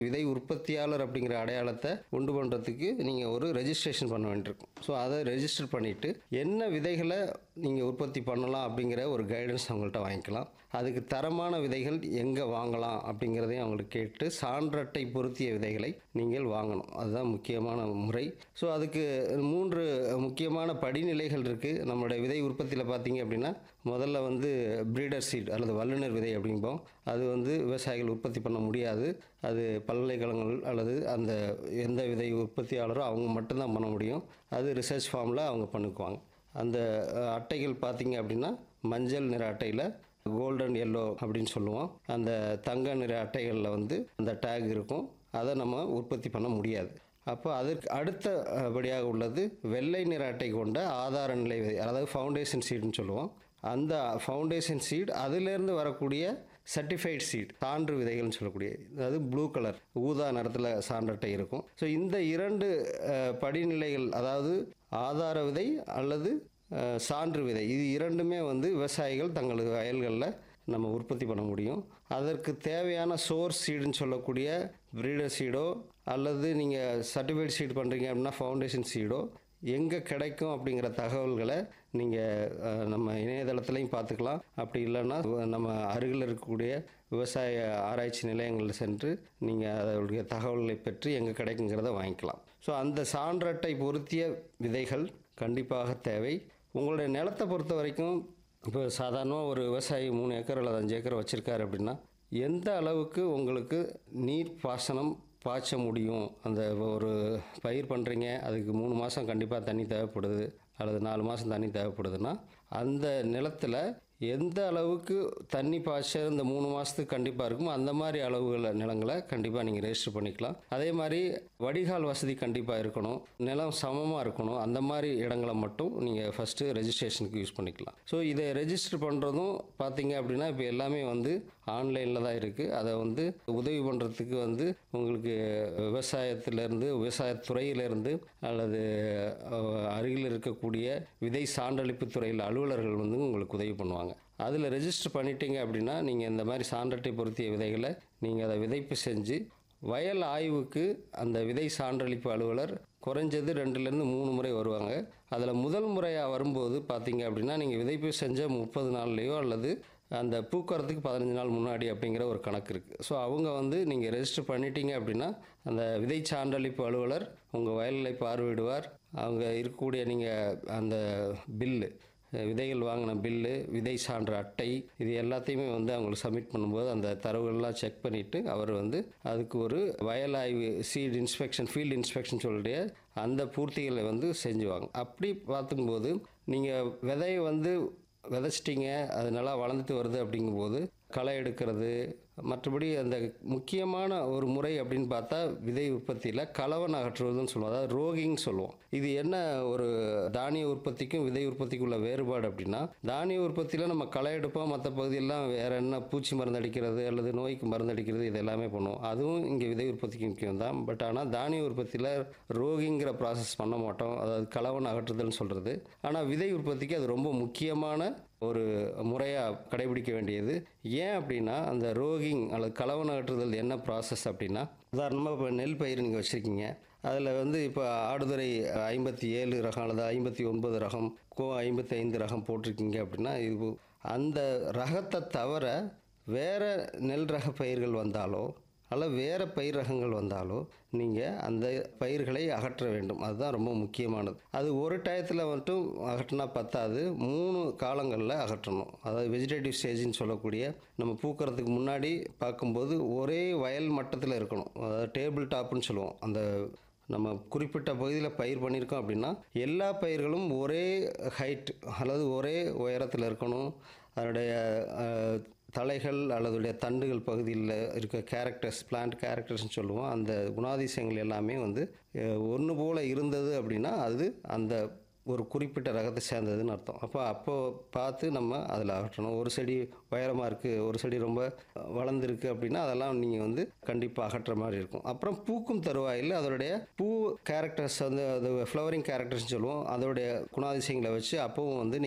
விதை உற்பத்தியாளர் அப்படிங்கிற அடையாளத்தை உண்டு பண்ணுறதுக்கு நீங்கள் ஒரு ரெஜிஸ்ட்ரேஷன் பண்ண வேண்டியிருக்கும் ஸோ அதை ரெஜிஸ்டர் பண்ணிவிட்டு என்ன விதைகளை நீங்கள் உற்பத்தி பண்ணலாம் அப்படிங்கிற ஒரு கைடன்ஸ் அவங்கள்ட்ட வாங்கிக்கலாம் அதுக்கு தரமான விதைகள் எங்கே வாங்கலாம் அப்படிங்கிறதையும் அவங்களுக்கு கேட்டு சான்றட்டை பொருத்திய விதைகளை நீங்கள் வாங்கணும் அதுதான் முக்கியமான முறை ஸோ அதுக்கு மூன்று முக்கியமான படிநிலைகள் இருக்குது நம்மளுடைய விதை உற்பத்தியில் பார்த்தீங்க அப்படின்னா முதல்ல வந்து பிரீடர் சீட் அல்லது வல்லுநர் விதை அப்படிம்போம் அது வந்து விவசாயிகள் உற்பத்தி பண்ண முடியாது அது பல்கலைக்கழகங்கள் அல்லது அந்த எந்த விதை உற்பத்தியாளரோ அவங்க மட்டும்தான் பண்ண முடியும் அது ரிசர்ச் ஃபார்மில் அவங்க பண்ணுக்குவாங்க அந்த அஹ், அட்டைகள் பார்த்தீங்க அப்படின்னா மஞ்சள் நிற அட்டையில் கோல்டன் எல்லோ அப்படின்னு சொல்லுவோம் அந்த தங்க நிற அட்டைகளில் வந்து அந்த டேக் இருக்கும் அதை நம்ம உற்பத்தி பண்ண முடியாது அப்போ அதற்கு அடுத்தபடியாக உள்ளது வெள்ளை நிற அட்டை கொண்ட ஆதார நிலை விதை அதாவது ஃபவுண்டேஷன் சீடுன்னு சொல்லுவோம் அந்த ஃபவுண்டேஷன் சீட் அதிலேருந்து வரக்கூடிய சர்டிஃபைட் சீட் சான்று விதைகள்னு சொல்லக்கூடிய அதாவது ப்ளூ கலர் ஊதா நிறத்தில் சான்றட்டை இருக்கும் ஸோ இந்த இரண்டு அஹ், படிநிலைகள் அதாவது ஆதார விதை அல்லது அஹ், சான்று விதை இது இரண்டுமே வந்து விவசாயிகள் தங்களது வயல்களில் நம்ம உற்பத்தி பண்ண முடியும் அதற்கு தேவையான சோர்ஸ் சீடுன்னு சொல்லக்கூடிய பிரீடர் சீடோ அல்லது நீங்கள் சர்டிஃபைட் சீட் பண்ணுறீங்க அப்படின்னா ஃபவுண்டேஷன் சீடோ எங்கே கிடைக்கும் அப்படிங்கிற தகவல்களை நீங்கள் நம்ம இணையதளத்துலையும் பார்த்துக்கலாம் அப்படி இல்லைன்னா நம்ம அருகில் இருக்கக்கூடிய விவசாய ஆராய்ச்சி நிலையங்களில் சென்று நீங்கள் அதனுடைய தகவல்களை பெற்று எங்கே கிடைக்குங்கிறத வாங்கிக்கலாம் ஸோ அந்த சான்றட்டை பொருத்திய விதைகள் கண்டிப்பாக தேவை உங்களுடைய நிலத்தை பொறுத்த வரைக்கும் இப்போ சாதாரணமாக ஒரு விவசாயி மூணு ஏக்கர் அல்லது அஞ்சு ஏக்கர் வச்சுருக்காரு அப்படின்னா எந்த அளவுக்கு உங்களுக்கு நீர் பாசனம் பாய்ச்ச முடியும் அந்த ஒரு பயிர் பண்ணுறீங்க அதுக்கு மூணு மாதம் கண்டிப்பாக தண்ணி தேவைப்படுது அல்லது நாலு மாதம் தண்ணி தேவைப்படுதுன்னா அந்த நிலத்தில் எந்த அளவுக்கு தண்ணி பாய்ச்ச இந்த மூணு மாதத்துக்கு கண்டிப்பாக இருக்குமோ அந்த மாதிரி அளவுகள நிலங்களை கண்டிப்பாக நீங்கள் ரெஜிஸ்டர் பண்ணிக்கலாம் அதே மாதிரி வடிகால் வசதி கண்டிப்பாக இருக்கணும் நிலம் சமமாக இருக்கணும் அந்த மாதிரி இடங்களை மட்டும் நீங்கள் ஃபஸ்ட்டு ரெஜிஸ்ட்ரேஷனுக்கு யூஸ் பண்ணிக்கலாம் ஸோ இதை ரெஜிஸ்டர் பண்ணுறதும் பார்த்தீங்க அப்படின்னா இப்போ எல்லாமே வந்து ஆன்லைனில் தான் இருக்குது அதை வந்து உதவி பண்ணுறதுக்கு வந்து உங்களுக்கு விவசாயத்திலேருந்து விவசாயத்துறையிலேருந்து அல்லது அஹ், அருகில் இருக்கக்கூடிய விதை சான்றளிப்பு துறையில் அலுவலர்கள் வந்து உங்களுக்கு உதவி பண்ணுவாங்க அதில் ரெஜிஸ்டர் பண்ணிட்டீங்க அப்படின்னா நீங்கள் இந்த மாதிரி சான்றட்டை பொருத்திய விதைகளை நீங்கள் அதை விதைப்பு செஞ்சு வயல் ஆய்வுக்கு அந்த விதை சான்றளிப்பு அலுவலர் குறைஞ்சது ரெண்டுலேருந்து மூணு முறை வருவாங்க அதில் முதல் முறையாக வரும்போது பார்த்தீங்க அப்படின்னா நீங்கள் விதைப்பு செஞ்ச முப்பது நாள்லேயோ அல்லது அந்த பூக்கறதுக்கு பதினஞ்சு நாள் முன்னாடி அப்படிங்கிற ஒரு கணக்கு இருக்குது ஸோ அவங்க வந்து நீங்கள் ரெஜிஸ்டர் பண்ணிட்டீங்க அப்படின்னா அந்த விதை சான்றளிப்பு அலுவலர் உங்கள் வயலை பார்வையிடுவார் அவங்க இருக்கக்கூடிய நீங்கள் அந்த பில்லு விதைகள் வாங்கின பில்லு விதை சான்ற அட்டை இது எல்லாத்தையுமே வந்து அவங்களுக்கு சப்மிட் பண்ணும்போது அந்த தரவுகள்லாம் செக் பண்ணிவிட்டு அவர் வந்து அதுக்கு ஒரு வயல் ஆய்வு சீட் இன்ஸ்பெக்ஷன் ஃபீல்டு இன்ஸ்பெக்ஷன் சொல்லிய அந்த பூர்த்திகளை வந்து செஞ்சுவாங்க அப்படி பார்க்கும்போது நீங்கள் விதையை வந்து விதைச்சிட்டிங்க அது நல்லா வளர்ந்துட்டு வருது அப்படிங்கும்போது களை எடுக்கிறது மற்றபடி அந்த முக்கியமான ஒரு முறை அப்படின்னு பார்த்தா விதை உற்பத்தியில் கலவன் அகற்றுவதுன்னு சொல்லுவோம் அதாவது ரோகிங் சொல்லுவோம் இது என்ன ஒரு தானிய உற்பத்திக்கும் விதை உற்பத்திக்கும் உள்ள வேறுபாடு அப்படின்னா தானிய உற்பத்தியில் நம்ம களை எடுப்போம் மற்ற பகுதியெல்லாம் வேற என்ன பூச்சி மருந்து அடிக்கிறது அல்லது நோய்க்கு மருந்து அடிக்கிறது இது எல்லாமே பண்ணுவோம் அதுவும் இங்கே விதை உற்பத்திக்கு முக்கியம் தான் பட் ஆனால் தானிய உற்பத்தியில் ரோகிங்கிற ப்ராசஸ் பண்ண மாட்டோம் அதாவது கலவன் அகற்றுதல்னு சொல்கிறது ஆனால் விதை உற்பத்திக்கு அது ரொம்ப முக்கியமான ஒரு முறையாக கடைபிடிக்க வேண்டியது ஏன் அப்படின்னா அந்த ரோகிங் அல்லது கலவன் அகற்றுதல் என்ன ப்ராசஸ் அப்படின்னா உதாரணமாக இப்போ நெல் பயிர் நீங்கள் வச்சுருக்கீங்க அதில் வந்து இப்போ ஆடுதுறை ஐம்பத்தி ஏழு ரகம் அல்லது ஐம்பத்தி ஒன்பது ரகம் கோ ஐம்பத்தி ஐந்து ரகம் போட்டிருக்கீங்க அப்படின்னா இது அந்த ரகத்தை தவிர வேறு நெல் ரக பயிர்கள் வந்தாலோ அல்ல வேறு பயிர் ரகங்கள் வந்தாலோ நீங்கள் அந்த பயிர்களை அகற்ற வேண்டும் அதுதான் ரொம்ப முக்கியமானது அது ஒரு டயத்தில் மட்டும் அகற்றினா பத்தாது மூணு காலங்களில் அகற்றணும் அதாவது வெஜிடேட்டிவ் ஸ்டேஜ்னு சொல்லக்கூடிய நம்ம பூக்கிறதுக்கு முன்னாடி பார்க்கும்போது ஒரே வயல் மட்டத்தில் இருக்கணும் அதாவது டேபிள் டாப்னு சொல்லுவோம் அந்த நம்ம குறிப்பிட்ட பகுதியில் பயிர் பண்ணியிருக்கோம் அப்படின்னா எல்லா பயிர்களும் ஒரே ஹைட் அல்லது ஒரே உயரத்தில் இருக்கணும் அதனுடைய அஹ், தலைகள் அல்லதுடைய தண்டுகள் பகுதியில் இருக்க கேரக்டர்ஸ் பிளான்ட் கேரக்டர்ஸ்னு சொல்லுவோம் அந்த குணாதிசயங்கள் எல்லாமே வந்து ஒன்று போல் இருந்தது அப்படின்னா அது அந்த ஒரு குறிப்பிட்ட ரகத்தை சேர்ந்ததுன்னு அர்த்தம் அப்போ அப்போ பார்த்து நம்ம அதில் அகற்றணும் ஒரு செடி உயரமாக இருக்குது ஒரு செடி ரொம்ப வளர்ந்துருக்கு அப்படின்னா அதெல்லாம் நீங்கள் வந்து கண்டிப்பாக அகற்ற மாதிரி இருக்கும் அப்புறம் பூக்கும் தருவாயில் அதோடைய பூ கேரக்டர்ஸ் வந்து அது ஃப்ளவரிங் கேரக்டர்ஸ்னு சொல்லுவோம் அதோடைய குணாதிசயங்களை வச்சு அப்பவும் வந்து நீங்கள்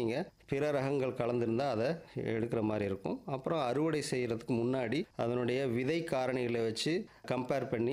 பிற ரகங்கள் கலந்துருந்தால் அதை எடுக்கிற மாதிரி இருக்கும் அப்புறம் அறுவடை செய்கிறதுக்கு முன்னாடி அதனுடைய விதை காரணிகளை வச்சு கம்பேர் பண்ணி